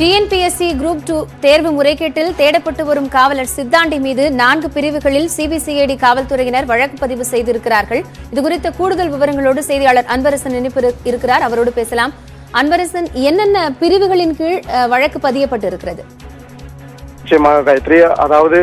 TNPSC group two தேர்வு முறைகேட்டில் தேடப்பட்டு வரும் காவலர் சித்தாண்டி மீது நான்கு பிரிவுகளில் சிபிசிஐடி காவல்துறையினர் வழக்கு பதிவு செய்திருக்கிறார்கள் இதுகுறித்த கூடுதல் விவரங்களோடு செய்தியாளர் அன்பரசன் இணைப்பு இருக்கிறார் அவரோடு பேசலாம் அன்பரசன் என்னென்ன பிரிவுகளின் கீழ் அஹ், வழக்கு பதியப்பட்டு இருக்கிறது நிச்சயமாக காயத்ரி அதாவது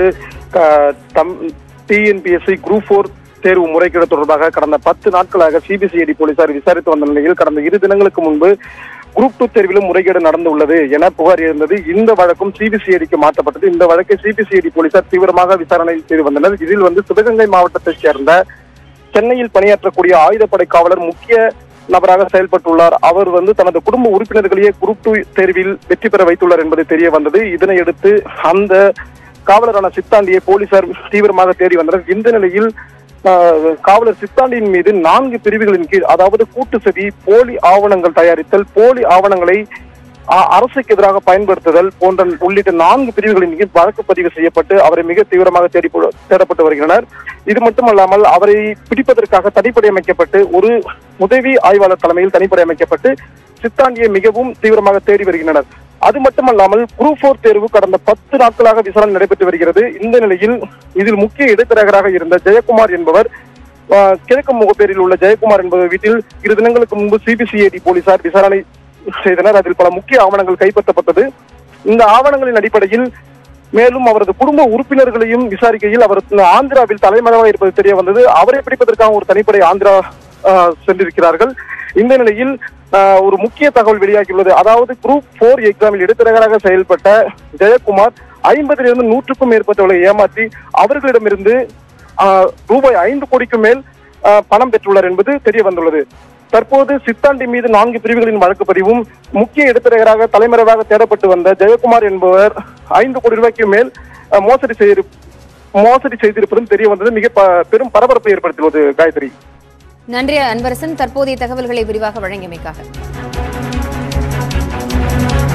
க- தம் டிஎன்பிஎஸ்சி குரூப் போர் தேர்வு முறைகேடு தொடர்பாக கடந்த பத்து நாட்களாக சிபிசிஐடி போலீசார் விசாரித்து வந்த நிலையில் கடந்த இரு தினங்களுக்கு முன்பு குரூப் டூ தேர்விலும் முறைகேடு நடந்துள்ளது என புகார் இருந்தது இந்த வழக்கும் சிபிசிஐடிக்கு மாற்றப்பட்டது இந்த வழக்கை சிபிசிஐடி போலீசார் தீவிரமாக விசாரணை செய்து வந்தனர் இதில் வந்து சிவகங்கை மாவட்டத்தைச் சேர்ந்த சென்னையில் பணியாற்றக்கூடிய ஆயுதப்படை காவலர் முக்கிய நபராக செயல்பட்டுள்ளார் அவர் வந்து தனது குடும்ப உறுப்பினர்களையே குரூப் டூ தேர்வில் வெற்றி பெற வைத்துள்ளார் என்பது தெரிய வந்தது இதனையடுத்து அந்த காவலரான சித்தாண்டியை போலீசார் தீவிரமாக தேடி வந்தனர் இந்த நிலையில் ஆஹ், காவலர் சித்தாண்டியின் மீது நான்கு பிரிவுகளின் கீழ் அதாவது கூட்டு சதி போலி ஆவணங்கள் தயாரித்தல் போலி ஆவணங்களை அ- அரசுக்கு எதிராக பயன்படுத்துதல் போன்ற உள்ளிட்ட நான்கு பிரிவுகளின் கீழ் வழக்கு பதிவு செய்யப்பட்டு அவரை மிக தீவிரமாக தேடி போ- தேடப்பட்டு வருகின்றனர் இது மட்டுமல்லாமல் அவரை பிடிப்பதற்காக தனிப்படை அமைக்கப்பட்டு ஒரு உதவி ஆய்வாளர் தலைமையில் தனிப்படை அமைக்கப்பட்டு சித்தாண்டியை மிகவும் தீவிரமாக தேடி வருகின்றனர் அது மட்டுமல்லாமல் குரூப் போர் தேர்வு கடந்த பத்து நாட்களாக விசாரணை நடைபெற்று வருகிறது இந்த நிலையில் இதில் முக்கிய இடைத்தரகராக இருந்த ஜெயக்குமார் என்பவர் ஆஹ், கிழக்கு முகப்பேரில் உள்ள ஜெயக்குமார் என்பவர் வீட்டில் இரு தினங்களுக்கு முன்பு சிபிசிஐடி போலீசார் விசாரணை செய்தனர் அதில் பல முக்கிய ஆவணங்கள் கைப்பற்றப்பட்டது இந்த ஆவணங்களின் அடிப்படையில் மேலும் அவரது குடும்ப உறுப்பினர்களையும் விசாரிக்கையில் அவர் ஆந்திராவில் தலைமறைவாக இருப்பது தெரிய வந்தது அவரை பிடிப்பதற்காக ஒரு தனிப்படை ஆந்திரா ஆஹ், சென்றிருக்கிறார்கள் இந்த நிலையில் ஆஹ், ஒரு முக்கிய தகவல் வெளியாகியுள்ளது அதாவது குரூப் போர் எக்ஸாமில் இடைத்தரகராக செயல்பட்ட ஜெயக்குமார் ஐம்பதிலிருந்து நூற்றுக்கும் மேற்பட்டவர்களை ஏமாற்றி அவர்களிடமிருந்து ஆஹ், ரூபாய் ஐந்து கோடிக்கு மேல் ஆஹ், பணம் பெற்றுள்ளார் என்பது தெரிய வந்துள்ளது தற்போது சித்தாண்டி மீது நான்கு பிரிவுகளின் வழக்கு பதிவும் முக்கிய இடைத்தரகராக தலைமறைவாக தேடப்பட்டு வந்த ஜெயக்குமார் என்பவர் ஐந்து கோடி ரூபாய்க்கு மேல் ஆஹ், மோசடி செய்திரு மோசடி செய்திருப்பதும் தெரிய வந்தது மிக ப- பெரும் பரபரப்பை ஏற்படுத்தியுள்ளது காயத்ரி நன்றி அன்பரசன் தற்போதைய தகவல்களை விரிவாக வழங்கியமைக்காக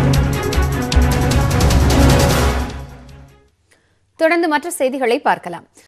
தொடர்ந்து மற்ற செய்திகளை பார்க்கலாம்